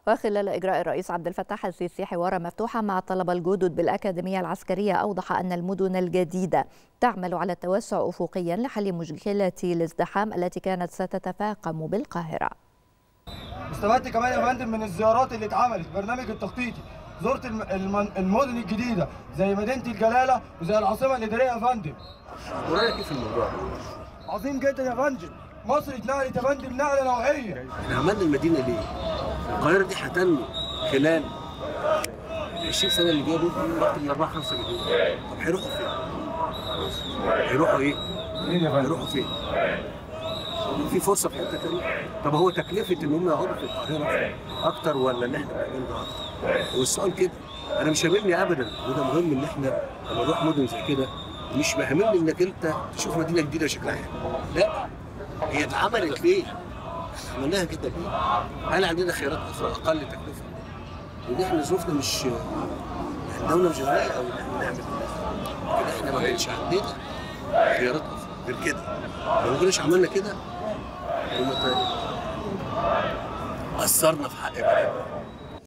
وخلال إجراء الرئيس عبد الفتاح السيسي حوارا مفتوحا مع الطلبة الجدد بالأكاديمية العسكرية أوضح أن المدن الجديدة تعمل على التوسع أفقيا لحل مشكلة الازدحام التي كانت ستتفاقم بالقاهرة استفدت كمان يا فندم من الزيارات اللي اتعملت برنامج التخطيطي زرت الم- الم- المدن الجديده زي مدينه الجلاله وزي العاصمه الاداريه يا فندم ورايك ايه في الموضوع ده؟ عظيم جدا يا فندم مصر اتنقلت يا فندم نقله نوعيه احنا عملنا المدينه ليه؟ القاهره دي هتنمو خلال ال 20 سنه اللي جايه ممكن وقت ال 4 5 مليون طب هيروحوا فين؟ هيروحوا ايه؟ مين يا فندم؟ هيروحوا فين؟ في فرصه في حته تانيه؟ طب هو تكلفه ان هم يقعدوا في القاهره اكتر ولا ان احنا نعمل ده اكتر؟ والسؤال كده انا مش هاممني ابدا وده مهم ان احنا لما نروح مدن زي كده مش مهمني انك انت تشوف مدينه جديده شكلها حلو لا هي اتعملت ليه؟ احنا عملناها كده ليه؟ هل عندنا خيارات اخرى اقل تكلفه؟ ودي احنا ظروفنا مش يعني الدوله مش غنيه او ان احنا نعمل كده لكن احنا ما كانش عندنا خيارات اخرى غير كده لو ما كناش عملنا كده كنا قصرنا في حق بلدنا